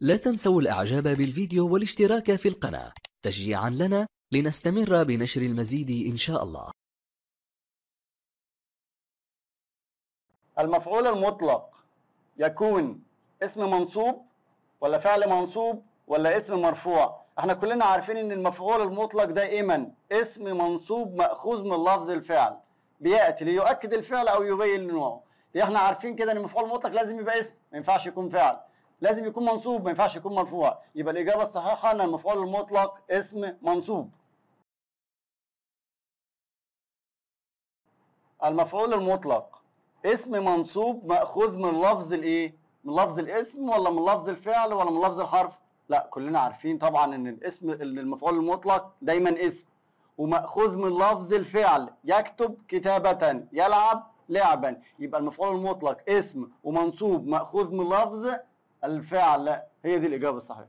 لا تنسوا الإعجاب بالفيديو والاشتراك في القناة تشجيعا لنا لنستمر بنشر المزيد إن شاء الله المفعول المطلق يكون اسم منصوب ولا فعل منصوب ولا اسم مرفوع احنا كلنا عارفين ان المفعول المطلق دائما اسم منصوب مأخوذ من لفظ الفعل بيأتي ليؤكد الفعل او يبين نوعه دي احنا عارفين كده ان المفعول المطلق لازم يبقى اسم ما ينفعش يكون فعل لازم يكون منصوب ما ينفعش يكون مرفوع يبقى الإجابة الصحيحة ان المفعول المطلق اسم منصوب المفعول المطلق اسم منصوب مأخوذ من لفظ الايه من لفظ الاسم ولا من لفظ الفعل ولا من لفظ الحرف لا كلنا عارفين طبعا ان الاسم المفعول المطلق دايما اسم ومأخوذ من لفظ الفعل يكتب كتابة يلعب لعبا يبقى المفعول المطلق اسم ومنصوب مأخوذ من لفظ الفعل هي دي الإجابة الصحيحة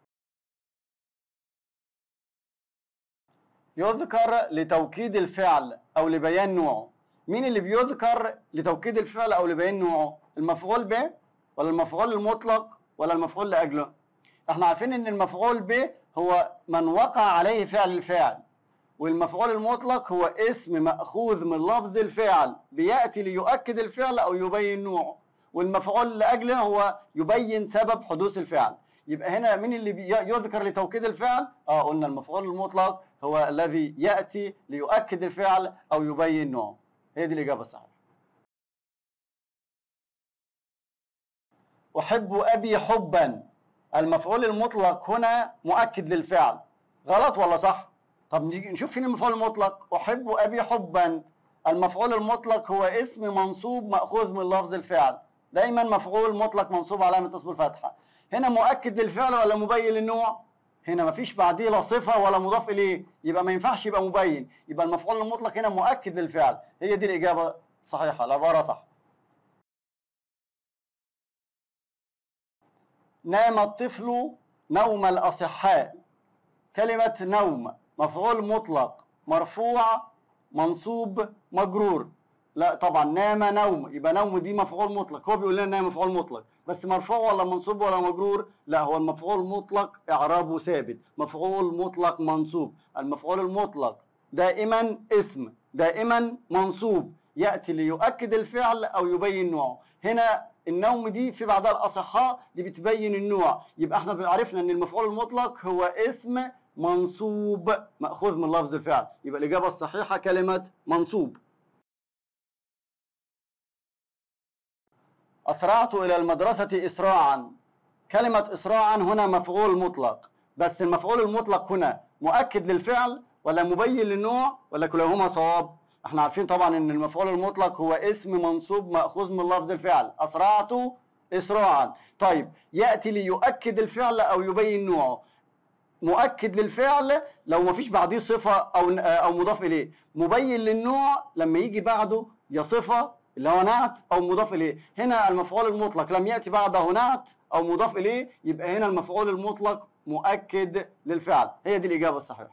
يذكر لتوكيد الفعل أو لبيان نوعه مين اللي بيذكر لتوكيد الفعل أو لبيان نوعه المفعول به ولا المفعول المطلق ولا المفعول لأجله احنا عارفين ان المفعول به هو من وقع عليه فعل الفاعل والمفعول المطلق هو اسم مأخوذ من لفظ الفعل بيأتي ليؤكد الفعل أو يبين نوعه والمفعول لأجله هو يبين سبب حدوث الفعل يبقى هنا مين اللي يذكر لتوكيد الفعل؟ اه قلنا المفعول المطلق هو الذي يأتي ليؤكد الفعل أو يبين نوعه هي دي الإجابة الصحيحة أحب أبي حبا المفعول المطلق هنا مؤكد للفعل غلط ولا صح؟ طب نيجي نشوف فين المفعول المطلق أحب أبي حبا المفعول المطلق هو اسم منصوب مأخوذ من لفظ الفعل دايما مفعول مطلق منصوب علامة اسم الفتحة هنا مؤكد للفعل ولا مبين للنوع هنا مفيش بعديه لا صفة ولا مضاف إليه يبقى ما ينفعش يبقى مبين يبقى المفعول المطلق هنا مؤكد للفعل هي دي الإجابة صحيحة العبارة صح نام الطفل نوم الأصحاء كلمة نوم مفعول مطلق مرفوع منصوب مجرور لا طبعا نام نوم يبقى نوم دي مفعول مطلق هو بيقول لنا نام مفعول مطلق بس مرفوع ولا منصوب ولا مجرور لا هو المفعول مطلق اعرابه ثابت مفعول مطلق منصوب المفعول المطلق دائما اسم دائما منصوب ياتي ليؤكد الفعل او يبين نوعه هنا النوم دي في بعضها الاصحاء دي بتبين النوع يبقى احنا عرفنا ان المفعول المطلق هو اسم منصوب ماخوذ من لفظ الفعل يبقى الاجابه الصحيحه كلمه منصوب أسرعت إلى المدرسة إسراعا كلمة إسراعا هنا مفعول مطلق بس المفعول المطلق هنا مؤكد للفعل ولا مبين للنوع ولا كلاهما صواب احنا عارفين طبعا ان المفعول المطلق هو اسم منصوب مأخوذ من لفظ الفعل أسرعت إسراعا طيب يأتي ليؤكد الفعل أو يبين نوعه مؤكد للفعل لو ما فيش بعديه صفة أو أو مضاف إليه مبين للنوع لما يجي بعده يا صفة اللي هو نعت او مضاف اليه هنا المفعول المطلق لم ياتي بعده نعت او مضاف اليه يبقى هنا المفعول المطلق مؤكد للفعل هي دي الاجابه الصحيحه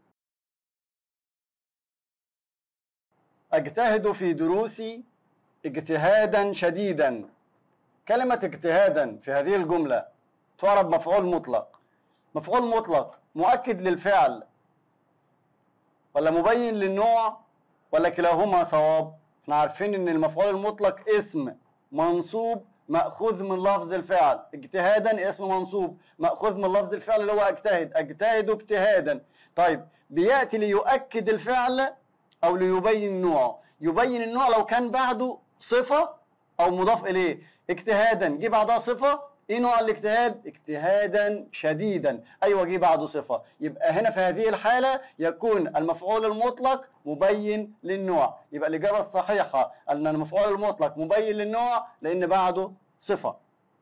اجتهد في دروسي اجتهادا شديدا كلمه اجتهادا في هذه الجمله تعرب مفعول مطلق مفعول مطلق مؤكد للفعل ولا مبين للنوع ولا كلاهما صواب احنا عارفين ان المفعول المطلق اسم منصوب مأخوذ من لفظ الفعل اجتهادا اسم منصوب مأخوذ من لفظ الفعل اللي هو اجتهد اجتهد اجتهادا طيب بيأتي ليؤكد الفعل او ليبين نوعه يبين النوع لو كان بعده صفة او مضاف اليه اجتهادا جه بعدها صفة ايه نوع الاجتهاد اجتهادا شديدا ايوه جه بعده صفه يبقى هنا في هذه الحاله يكون المفعول المطلق مبين للنوع يبقى الاجابه الصحيحه ان المفعول المطلق مبين للنوع لان بعده صفه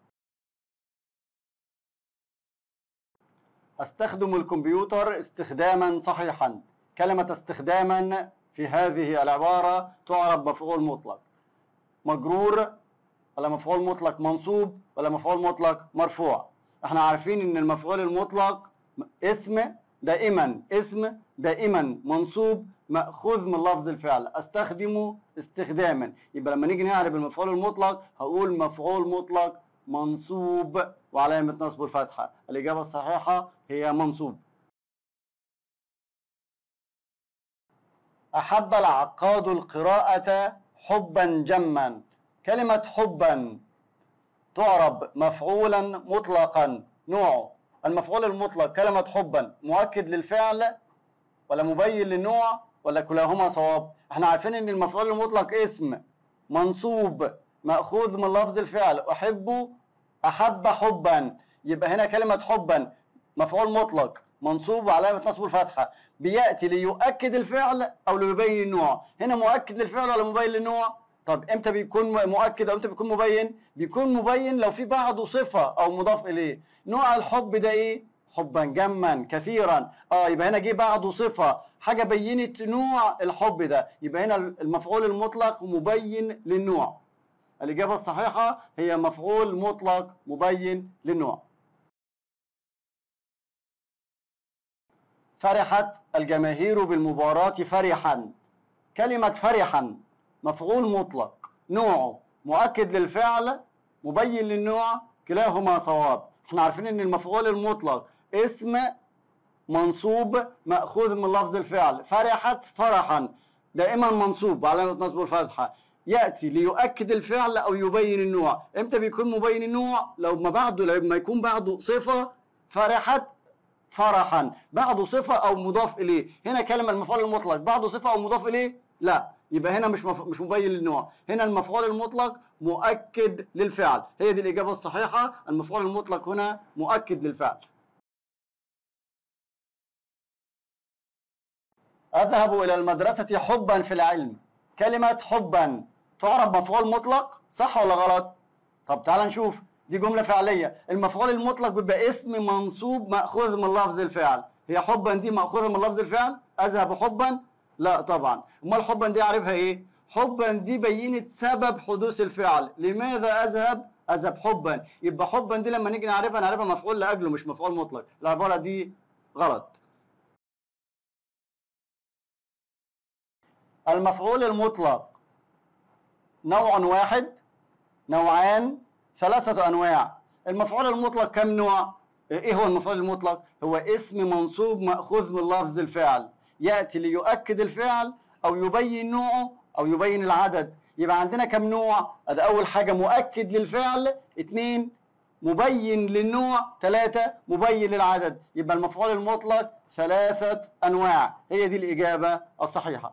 استخدم الكمبيوتر استخداما صحيحا كلمه استخداما في هذه العباره تعرب مفعول مطلق مجرور ولا مفعول مطلق منصوب ولا مفعول مطلق مرفوع احنا عارفين ان المفعول المطلق اسم دائما اسم دائما منصوب مأخوذ من لفظ الفعل استخدمه استخداما يبقى لما نيجي نعرف المفعول المطلق هقول مفعول مطلق منصوب وعلامة نصبه الفتحة الإجابة الصحيحة هي منصوب أحب العقاد القراءة حبا جما كلمة حبا تعرب مفعولا مطلقا نوعه المفعول المطلق كلمة حبا مؤكد للفعل ولا مبين للنوع ولا كلاهما صواب احنا عارفين ان المفعول المطلق اسم منصوب مأخوذ من لفظ الفعل أحب أحب حبا يبقى هنا كلمة حبا مفعول مطلق منصوب وعلامة نصبه الفتحة بيأتي ليؤكد الفعل أو ليبين النوع هنا مؤكد للفعل ولا مبين للنوع طب امتى بيكون مؤكد او امتى بيكون مبين بيكون مبين لو في بعده صفة او مضاف اليه نوع الحب ده ايه حبا جما كثيرا اه يبقى هنا جه بعده صفة حاجة بينت نوع الحب ده يبقى هنا المفعول المطلق مبين للنوع الإجابة الصحيحة هي مفعول مطلق مبين للنوع فرحت الجماهير بالمباراة فرحا كلمة فرحا مفعول مطلق نوعه مؤكد للفعل مبين للنوع كلاهما صواب احنا عارفين ان المفعول المطلق اسم منصوب مأخوذ من لفظ الفعل فرحت فرحا دائما منصوب علامة نصب الفتحة يأتي ليؤكد الفعل أو يبين النوع امتى بيكون مبين النوع لو ما بعده لما يكون بعده صفة فرحت فرحا بعده صفة أو مضاف إليه هنا كلمة المفعول المطلق بعده صفة أو مضاف إليه لا يبقى هنا مش مف... مش مبين للنوع هنا المفعول المطلق مؤكد للفعل هي دي الإجابة الصحيحة المفعول المطلق هنا مؤكد للفعل أذهب إلى المدرسة حبا في العلم كلمة حبا تعرب مفعول مطلق صح ولا غلط؟ طب تعال نشوف دي جملة فعلية المفعول المطلق بيبقى اسم منصوب مأخوذ من لفظ الفعل هي حبا دي مأخوذة من لفظ الفعل أذهب حبا لا طبعا امال حبا دي عارفها ايه حبا دي بينت سبب حدوث الفعل لماذا اذهب اذهب حبا يبقى حبا دي لما نيجي نعرفها نعرفها مفعول لاجله مش مفعول مطلق العباره دي غلط المفعول المطلق نوع واحد نوعان ثلاثة أنواع المفعول المطلق كم نوع؟ إيه هو المفعول المطلق؟ هو اسم منصوب مأخوذ من لفظ الفعل يأتي ليؤكد الفعل أو يبين نوعه أو يبين العدد يبقى عندنا كم نوع؟ ده أول حاجة مؤكد للفعل اثنين مبين للنوع ثلاثة مبين للعدد يبقى المفعول المطلق ثلاثة أنواع هي دي الإجابة الصحيحة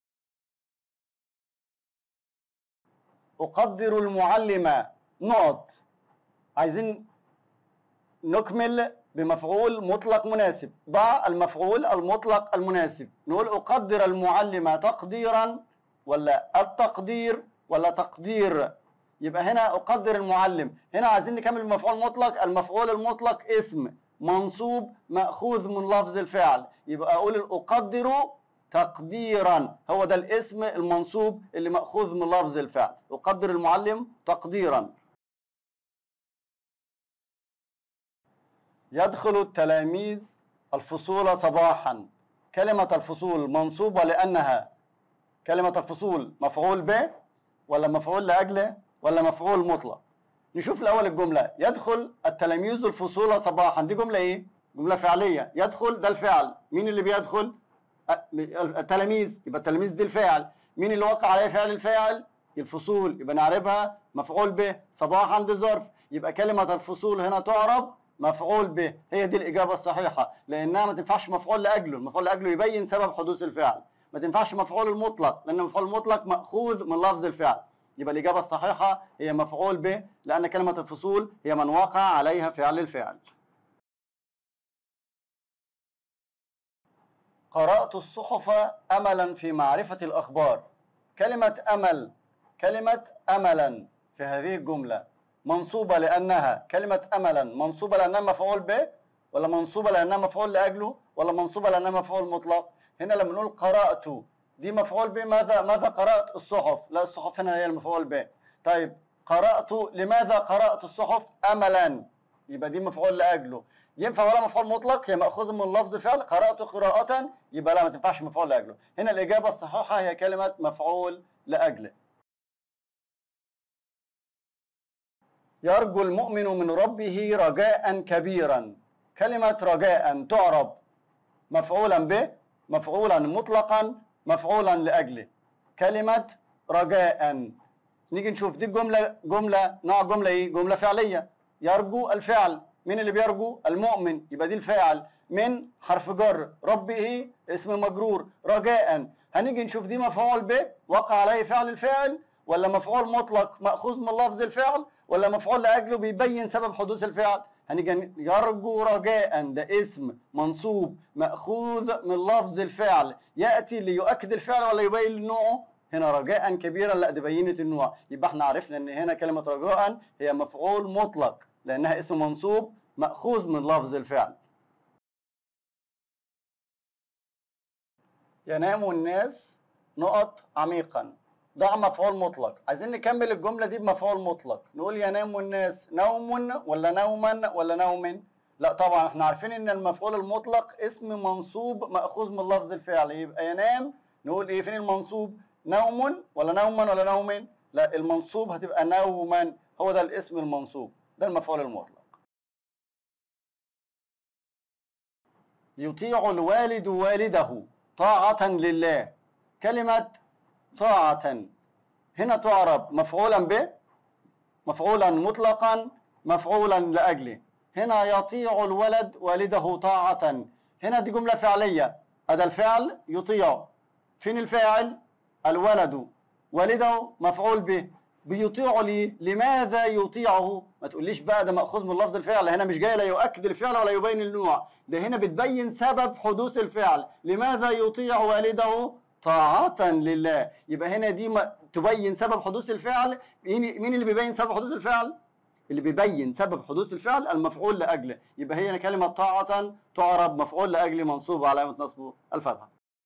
أقدر المعلم نقط عايزين نكمل بمفعول مطلق مناسب ضع المفعول المطلق المناسب نقول أقدر المعلم تقديرا ولا التقدير ولا تقدير يبقى هنا أقدر المعلم هنا عايزين نكمل المفعول المطلق المفعول المطلق اسم منصوب مأخوذ من لفظ الفعل يبقى أقول أقدر تقديرا هو ده الاسم المنصوب اللي مأخوذ من لفظ الفعل أقدر المعلم تقديرا يدخل التلاميذ الفصول صباحا كلمة الفصول منصوبة لأنها كلمة الفصول مفعول به ولا مفعول لأجله ولا مفعول مطلق نشوف الأول الجملة يدخل التلاميذ الفصول صباحا دي جملة إيه؟ جملة فعلية يدخل ده الفعل مين اللي بيدخل؟ التلاميذ يبقى التلاميذ دي الفاعل مين اللي وقع عليه فعل الفاعل؟ الفصول يبقى نعربها مفعول به صباحا دي ظرف يبقى كلمة الفصول هنا تعرب مفعول به هي دي الإجابة الصحيحة لأنها ما تنفعش مفعول لأجله المفعول لأجله يبين سبب حدوث الفعل ما تنفعش مفعول المطلق لأن المفعول المطلق مأخوذ من لفظ الفعل يبقى الإجابة الصحيحة هي مفعول به لأن كلمة الفصول هي من وقع عليها فعل الفعل قرأت الصحف أملا في معرفة الأخبار كلمة أمل كلمة أملا في هذه الجملة منصوبة لأنها كلمة أملا منصوبة لأنها مفعول به ولا منصوبة لأنها مفعول لأجله ولا منصوبة لأنها مفعول مطلق هنا لما نقول قرأت دي مفعول به ماذا ماذا قرأت الصحف لا الصحف هنا هي المفعول به طيب قرأت لماذا قرأت الصحف أملا يبقى دي مفعول لأجله ينفع ولا مفعول مطلق هي مأخوذ من لفظ فعل قرأت قراءة يبقى لا ما تنفعش مفعول لأجله هنا الإجابة الصحيحة هي كلمة مفعول لأجله يرجو المؤمن من ربه رجاء كبيرا كلمة رجاء تعرب مفعولا به مفعولا مطلقا مفعولا لأجله كلمة رجاء نيجي نشوف دي الجملة جملة نوع جملة ايه؟ جملة فعلية يرجو الفعل مين اللي بيرجو؟ المؤمن يبقى دي الفاعل من حرف جر ربه اسم مجرور رجاء هنيجي نشوف دي مفعول به وقع عليه فعل الفاعل ولا مفعول مطلق مأخوذ من لفظ الفعل ولا مفعول لأجله بيبين سبب حدوث الفعل هنيجي يرجو رجاء ده اسم منصوب مأخوذ من لفظ الفعل يأتي ليؤكد الفعل ولا يبين نوعه هنا رجاء كبيرا لا دي بينت النوع يبقى احنا عرفنا ان هنا كلمة رجاء هي مفعول مطلق لأنها اسم منصوب مأخوذ من لفظ الفعل ينام الناس نقط عميقا ضع مفعول مطلق عايزين نكمل الجملة دي بمفعول مطلق نقول ينام الناس نوم ولا نوما ولا نوم لا طبعا احنا عارفين ان المفعول المطلق اسم منصوب مأخوذ من لفظ الفعل يبقى ينام نقول ايه فين المنصوب نوم ولا نوما ولا نوم لا المنصوب هتبقى نوما هو ده الاسم المنصوب ده المفعول المطلق يطيع الوالد والده طاعة لله كلمة طاعة هنا تعرب مفعولا به مفعولا مطلقا مفعولا لأجله هنا يطيع الولد والده طاعة هنا دي جملة فعلية هذا الفعل يطيع فين الفاعل الولد والده مفعول به بيطيع لي لماذا يطيعه ما تقوليش بقى ده مأخوذ من لفظ الفعل هنا مش جاي لا يؤكد الفعل ولا يبين النوع ده هنا بتبين سبب حدوث الفعل لماذا يطيع والده طاعة لله يبقى هنا دي ما تبين سبب حدوث الفعل مين مين اللي بيبين سبب حدوث الفعل اللي بيبين سبب حدوث الفعل المفعول لأجله يبقى هي كلمة طاعة تعرب مفعول لأجل منصوب علامة نصبه الفتحة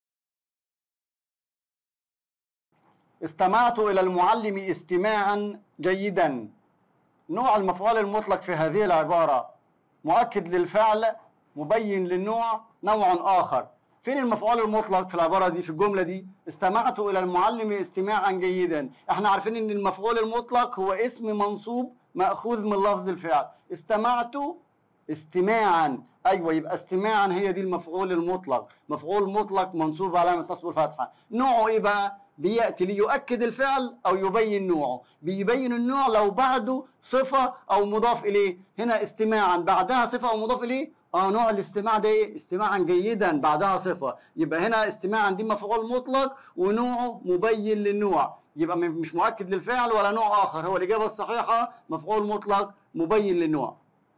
استمعت إلى المعلم استماعا جيدا نوع المفعول المطلق في هذه العبارة مؤكد للفعل مبين للنوع نوع آخر فين المفعول المطلق في العبارة دي في الجملة دي استمعت إلى المعلم استماعا جيدا احنا عارفين ان المفعول المطلق هو اسم منصوب مأخوذ من لفظ الفعل استمعت استماعا ايوه يبقى استماعا هي دي المفعول المطلق مفعول مطلق منصوب علامة نصب الفتحة نوعه ايه بقى بيأتي ليؤكد الفعل أو يبين نوعه بيبين النوع لو بعده صفة أو مضاف إليه هنا استماعا بعدها صفة أو مضاف إليه اه نوع الاستماع ده ايه استماعا جيدا بعدها صفة يبقى هنا استماعا دي مفعول مطلق ونوعه مبين للنوع يبقى مش مؤكد للفعل ولا نوع آخر هو الإجابة الصحيحة مفعول مطلق مبين للنوع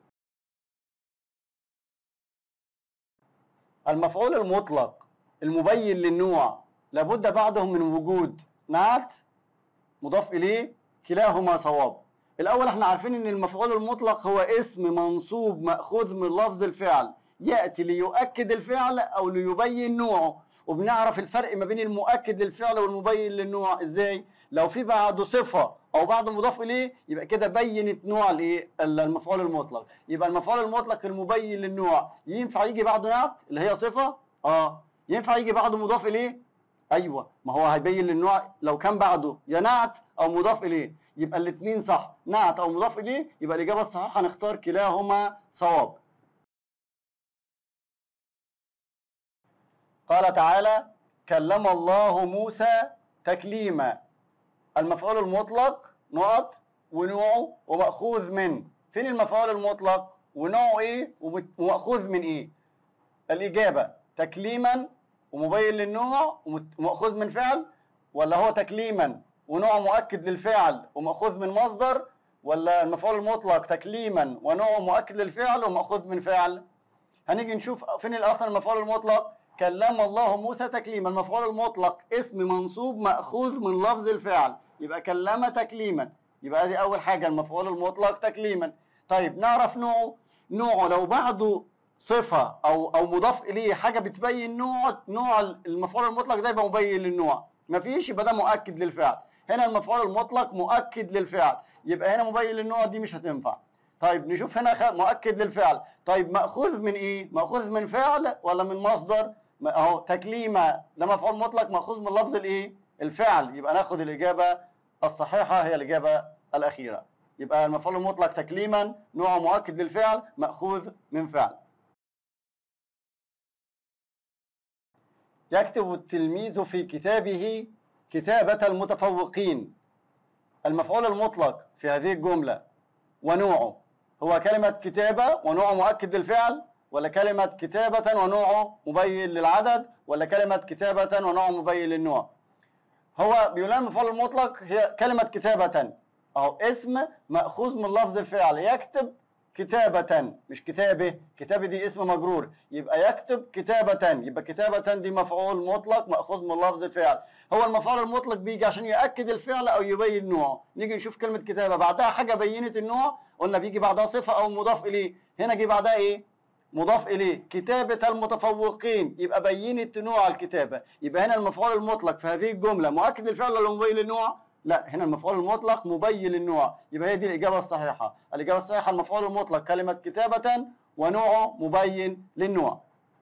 المفعول المطلق المبين للنوع لابد بعدهم من وجود نعت مضاف إليه كلاهما صواب الأول احنا عارفين إن المفعول المطلق هو اسم منصوب مأخوذ من لفظ الفعل يأتي ليؤكد الفعل أو ليبين نوعه وبنعرف الفرق ما بين المؤكد للفعل والمبين للنوع ازاي لو في بعده صفة او بعده مضاف اليه يبقى كده بينت نوع الايه المفعول المطلق يبقى المفعول المطلق المبين للنوع ينفع يجي بعده نعت اللي هي صفة اه ينفع يجي بعده مضاف اليه ايوه ما هو هيبين للنوع لو كان بعده يا نعت او مضاف اليه يبقى الاثنين صح نعت او مضاف اليه يبقى الاجابه الصحيحه هنختار كلاهما صواب قال تعالى كلم الله موسى تكليما المفعول المطلق نقط ونوعه ومأخوذ من فين المفعول المطلق ونوعه ايه ومأخوذ من ايه الإجابة تكليما ومبين للنوع ومأخوذ من فعل ولا هو تكليما ونوع مؤكد للفعل ومأخوذ من مصدر ولا المفعول المطلق تكليما ونوع مؤكد للفعل ومأخوذ من فعل هنيجي نشوف فين اصلا المفعول المطلق كلم الله موسى تكليما المفعول المطلق اسم منصوب مأخوذ من لفظ الفعل يبقى كلم تكليما يبقى دي اول حاجه المفعول المطلق تكليما طيب نعرف نوعه نوعه لو بعده صفة أو أو مضاف إليه حاجة بتبين نوع نوع المفعول المطلق ده يبقى مبين للنوع مفيش يبقى ده مؤكد للفعل هنا المفعول المطلق مؤكد للفعل يبقى هنا مبين للنوع دي مش هتنفع طيب نشوف هنا مؤكد للفعل طيب مأخوذ من إيه مأخوذ من فعل ولا من مصدر أهو تكليمة ده مفعول مطلق مأخوذ من لفظ الإيه الفعل يبقى ناخد الإجابة الصحيحة هي الإجابة الأخيرة يبقى المفعول المطلق تكليما نوع مؤكد للفعل مأخوذ من فعل يكتب التلميذ في كتابه كتابة المتفوقين المفعول المطلق في هذه الجملة ونوعه هو كلمة كتابة ونوع مؤكد للفعل ولا كلمة كتابة ونوع مبين للعدد ولا كلمة كتابة ونوع مبين للنوع هو بيقول لنا المفعول المطلق هي كلمة كتابة أو اسم مأخوذ من لفظ الفعل يكتب كتابة مش كتابة كتابة دي اسم مجرور يبقى يكتب كتابة يبقى كتابة دي مفعول مطلق مأخوذ من لفظ الفعل هو المفعول المطلق بيجي عشان يأكد الفعل أو يبين نوعه نيجي نشوف كلمة كتابة بعدها حاجة بينت النوع قلنا بيجي بعدها صفة أو مضاف إليه هنا جه بعدها إيه مضاف إليه كتابة المتفوقين يبقى بينت نوع الكتابة يبقى هنا المفعول المطلق في هذه الجملة مؤكد الفعل ولا مبين للنوع لا هنا المفعول المطلق مبين للنوع يبقى هي دي الإجابة الصحيحة الإجابة الصحيحة المفعول المطلق كلمة كتابة ونوعه مبين للنوع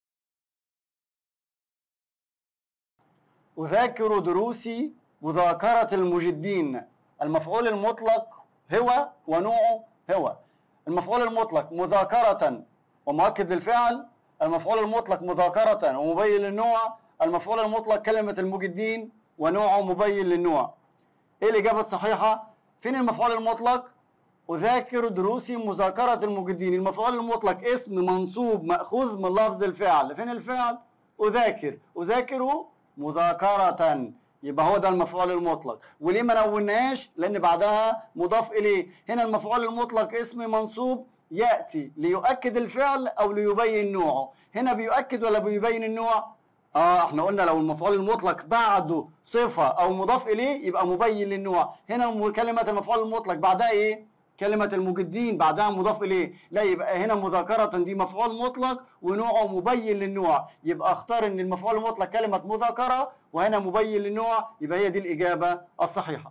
أذاكر دروسي مذاكرة المجدين المفعول المطلق هو ونوعه هو المفعول المطلق مذاكرة ومؤكد للفعل المفعول المطلق مذاكرة ومبين للنوع المفعول المطلق كلمة المجدين ونوعه مبين للنوع ايه الإجابة الصحيحة؟ فين المفعول المطلق؟ أذاكر دروسي مذاكرة المجدين المفعول المطلق اسم منصوب مأخوذ من لفظ الفعل فين الفعل؟ أذاكر أذاكر مذاكرة يبقى هو ده المفعول المطلق وليه ما نوناش لأن بعدها مضاف إليه هنا المفعول المطلق اسم منصوب يأتي ليؤكد الفعل أو ليبين نوعه هنا بيؤكد ولا بيبين النوع؟ اه احنا قلنا لو المفعول المطلق بعده صفة او مضاف اليه يبقى مبين للنوع هنا كلمة المفعول المطلق بعدها ايه كلمة المجدين بعدها مضاف اليه لا يبقى هنا مذاكرة دي مفعول مطلق ونوعه مبين للنوع يبقى اختار ان المفعول المطلق كلمة مذاكرة وهنا مبين للنوع يبقى هي دي الاجابة الصحيحة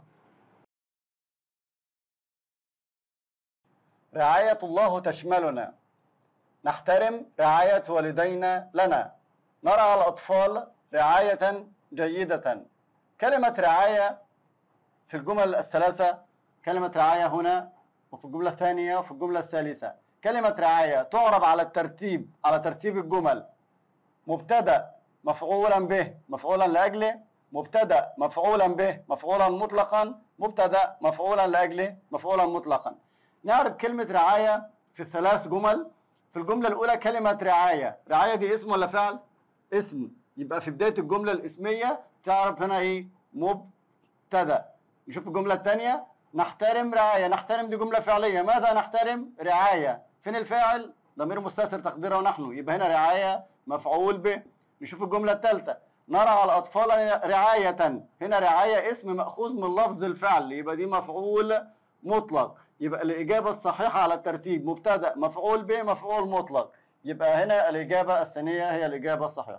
رعاية الله تشملنا نحترم رعاية والدينا لنا نرى الأطفال رعاية جيدة كلمة رعاية في الجمل الثلاثة كلمة رعاية هنا وفي الجملة الثانية وفي الجملة الثالثة كلمة رعاية تعرب على الترتيب على ترتيب الجمل مبتدأ مفعولا به مفعولا لأجله مبتدأ مفعولا به مفعولا مطلقا مبتدأ مفعولا لأجله مفعولا مطلقا نعرف كلمة رعاية في الثلاث جمل في الجملة الأولى كلمة رعاية رعاية دي اسم ولا فعل؟ اسم يبقى في بداية الجملة الاسمية تعرف هنا ايه مبتدأ نشوف الجملة الثانية نحترم رعاية نحترم دي جملة فعلية ماذا نحترم رعاية فين الفاعل ضمير مستتر تقديره نحن يبقى هنا رعاية مفعول به نشوف الجملة الثالثة نرى على الأطفال رعاية هنا رعاية اسم مأخوذ من لفظ الفعل يبقى دي مفعول مطلق يبقى الإجابة الصحيحة على الترتيب مبتدأ مفعول به مفعول مطلق يبقى هنا الإجابة الثانية هي الإجابة الصحيحة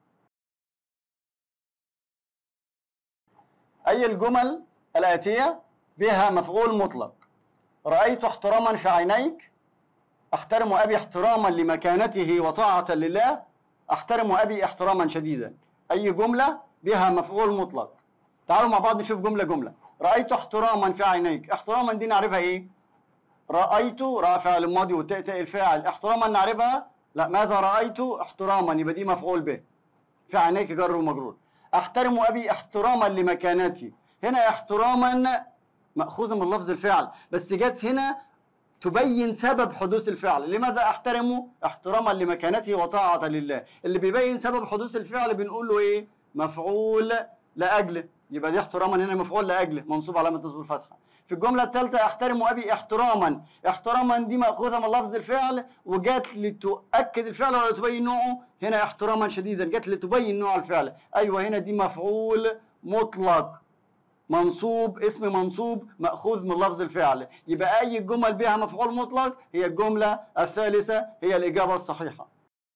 أي الجمل الآتية بها مفعول مطلق رأيت احتراما في عينيك أحترم أبي احتراما لمكانته وطاعة لله أحترم أبي احتراما شديدا أي جملة بها مفعول مطلق تعالوا مع بعض نشوف جملة جملة رأيت احتراما في عينيك احتراما دي نعرفها إيه رأيت رأى فعل ماضي وتاء الفاعل احتراما نعرفها لا ماذا رأيت احتراما يبقى دي مفعول به في عينيك جر ومجرور احترم ابي احتراما لمكانتي هنا احتراما مأخوذة من لفظ الفعل بس جت هنا تبين سبب حدوث الفعل لماذا احترمه احتراما لمكانته وطاعة لله اللي بيبين سبب حدوث الفعل بنقول له ايه مفعول لأجله يبقى دي احتراما هنا مفعول لأجله منصوب علامة نصب الفتحة في الجملة الثالثة احترم أبي احتراما احتراما دي مأخوذة من لفظ الفعل وجات لتؤكد الفعل ولا تبين نوعه هنا احتراما شديدا جات لتبين نوع الفعل أيوة هنا دي مفعول مطلق منصوب اسم منصوب مأخوذ من لفظ الفعل يبقى أي جمل بها مفعول مطلق هي الجملة الثالثة هي الإجابة الصحيحة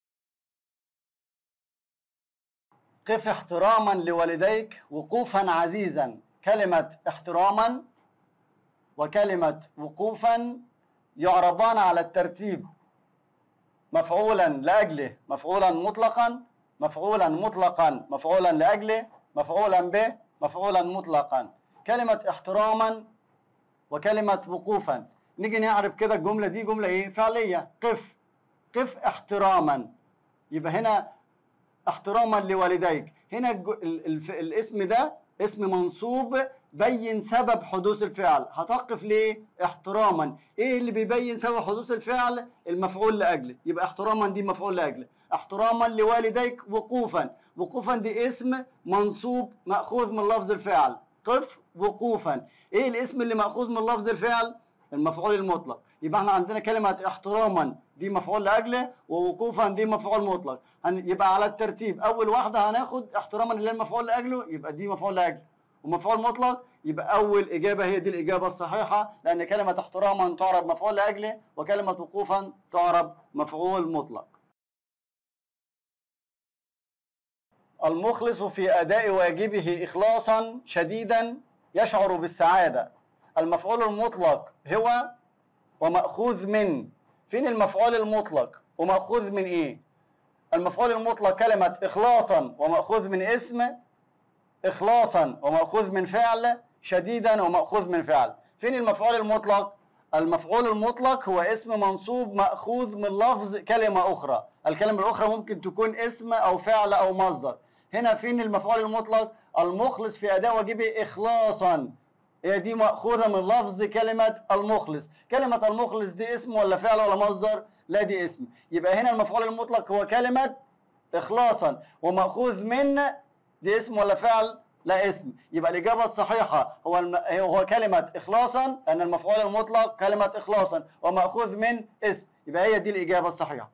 قف احتراما لوالديك وقوفا عزيزا كلمة احتراما وكلمة وقوفا يعربان على الترتيب مفعولا لأجله مفعولا مطلقا مفعولا مطلقا مفعولا لأجله مفعولا به مفعولا مطلقا كلمة احتراما وكلمة وقوفا نيجي نعرف كده الجملة دي جملة ايه فعلية قف قف احتراما يبقى هنا احتراما لوالديك هنا الج- ال- الف- الاسم ده اسم منصوب بين سبب حدوث الفعل هتقف ليه احتراما ايه اللي بيبين سبب حدوث الفعل المفعول لاجله يبقى احتراما دي مفعول لاجله احتراما لوالديك وقوفا وقوفا دي اسم منصوب ماخوذ من لفظ الفعل قف وقوفا ايه الاسم اللي ماخوذ من لفظ الفعل المفعول المطلق يبقى احنا عندنا كلمة احتراما دي مفعول لأجله ووقوفا دي مفعول مطلق هن- يبقى على الترتيب أول واحدة هناخد احتراما اللي هي المفعول لأجله يبقى دي مفعول لأجله ومفعول مطلق يبقى أول إجابة هي دي الإجابة الصحيحة لأن كلمة احتراما تعرب مفعول لأجله وكلمة وقوفا تعرب مفعول مطلق المخلص في أداء واجبه إخلاصا شديدا يشعر بالسعادة المفعول المطلق هو ومأخوذ من فين المفعول المطلق ومأخوذ من إيه المفعول المطلق كلمة إخلاصا ومأخوذ من اسم إخلاصا ومأخوذ من فعل شديدا ومأخوذ من فعل فين المفعول المطلق المفعول المطلق هو اسم منصوب مأخوذ من لفظ كلمة أخرى الكلمة الأخرى ممكن تكون اسم أو فعل أو مصدر هنا فين المفعول المطلق المخلص في أداء واجبه إخلاصا هي دي مأخوذة من لفظ كلمة المخلص كلمة المخلص دي اسم ولا فعل ولا مصدر لا دي اسم يبقى هنا المفعول المطلق هو كلمة إخلاصا ومأخوذ من دي اسم ولا فعل لا اسم يبقى الإجابة الصحيحة هو الم... هو كلمة إخلاصا أن المفعول المطلق كلمة إخلاصا ومأخوذ من اسم يبقى هي دي الإجابة الصحيحة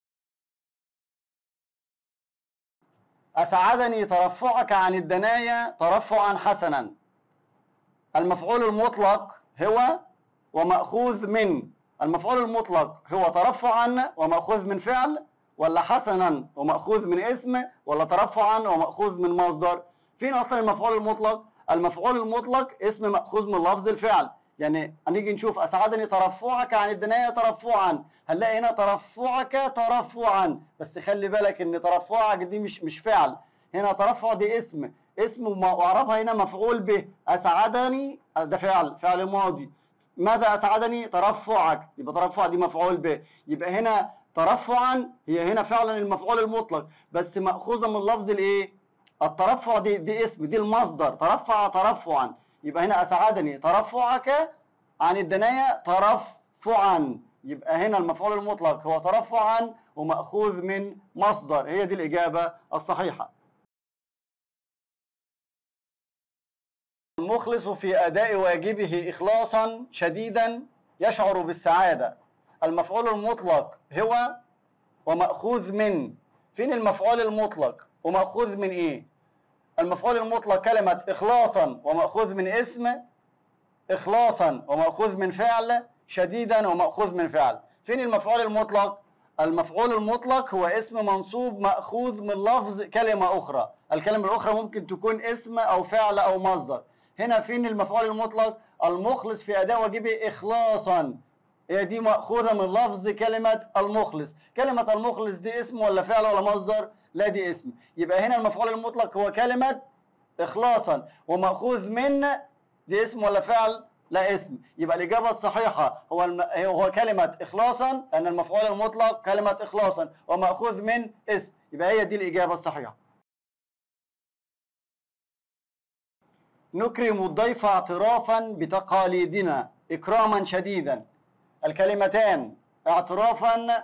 أسعدني ترفعك عن الدنايا ترفعا حسنا المفعول المطلق هو ومأخوذ من المفعول المطلق هو ترفعا ومأخوذ من فعل ولا حسنا ومأخوذ من اسم ولا ترفعا ومأخوذ من مصدر فين أصلا المفعول المطلق المفعول المطلق اسم مأخوذ من لفظ الفعل يعني هنيجي نشوف أسعدني ترفعك عن الدنايا ترفعا هنلاقي هنا ترفعك ترفعا بس خلي بالك ان ترفعك دي مش مش فعل هنا ترفع دي اسم اسم وما- واعرفها هنا مفعول به اسعدني ده فعل فعل ماضي ماذا اسعدني ترفعك يبقى ترفع دي مفعول به يبقى هنا ترفعا هي هنا فعلا المفعول المطلق بس ماخوذه من لفظ الايه الترفع دي دي اسم دي المصدر ترفع ترفعا يبقى هنا اسعدني ترفعك عن الدنايا ترفعا يبقى هنا المفعول المطلق هو ترفعا ومأخوذ من مصدر هي دي الإجابة الصحيحة المخلص في أداء واجبه إخلاصا شديدا يشعر بالسعادة المفعول المطلق هو ومأخوذ من فين المفعول المطلق ومأخوذ من إيه المفعول المطلق كلمة إخلاصا ومأخوذ من اسم إخلاصا ومأخوذ من فعل شديدا ومأخوذ من فعل فين المفعول المطلق المفعول المطلق هو اسم منصوب مأخوذ من لفظ كلمة أخرى الكلمة الأخرى ممكن تكون اسم أو فعل أو مصدر هنا فين المفعول المطلق المخلص في أداء واجبه إخلاصا هي دي مأخوذة من لفظ كلمة المخلص كلمة المخلص دي اسم ولا فعل ولا مصدر لا دي اسم يبقى هنا المفعول المطلق هو كلمة إخلاصا ومأخوذ من دي اسم ولا فعل لا اسم يبقى الإجابة الصحيحة هو الم... هو كلمة إخلاصا لأن المفعول المطلق كلمة إخلاصا ومأخوذ من اسم يبقى هي دي الإجابة الصحيحة نكرم الضيف اعترافا بتقاليدنا إكراما شديدا الكلمتان اعترافا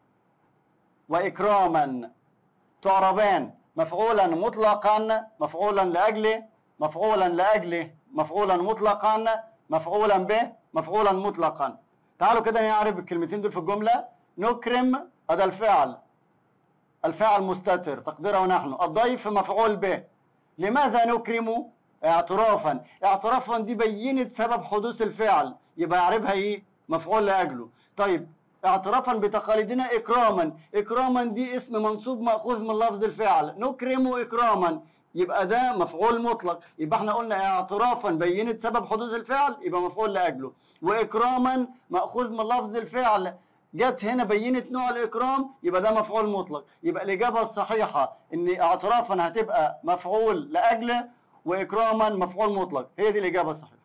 وإكراما تعربان مفعولا مطلقا مفعولا لأجله مفعولا لأجله مفعولا مطلقا مفعولا به مفعولا مطلقا تعالوا كده نعرف الكلمتين دول في الجملة نكرم هذا الفعل الفعل مستتر تقديره نحن الضيف مفعول به لماذا نكرم اعترافا اعترافا دي بينت سبب حدوث الفعل يبقى يعرفها ايه مفعول لاجله طيب اعترافا بتقاليدنا اكراما اكراما دي اسم منصوب ماخوذ من لفظ الفعل نكرم اكراما يبقى ده مفعول مطلق يبقى احنا قلنا اعترافا بينت سبب حدوث الفعل يبقى مفعول لاجله واكراما ماخوذ من لفظ الفعل جت هنا بينت نوع الاكرام يبقى ده مفعول مطلق يبقى الاجابه الصحيحه ان اعترافا هتبقى مفعول لاجله واكراما مفعول مطلق هي دي الاجابه الصحيحه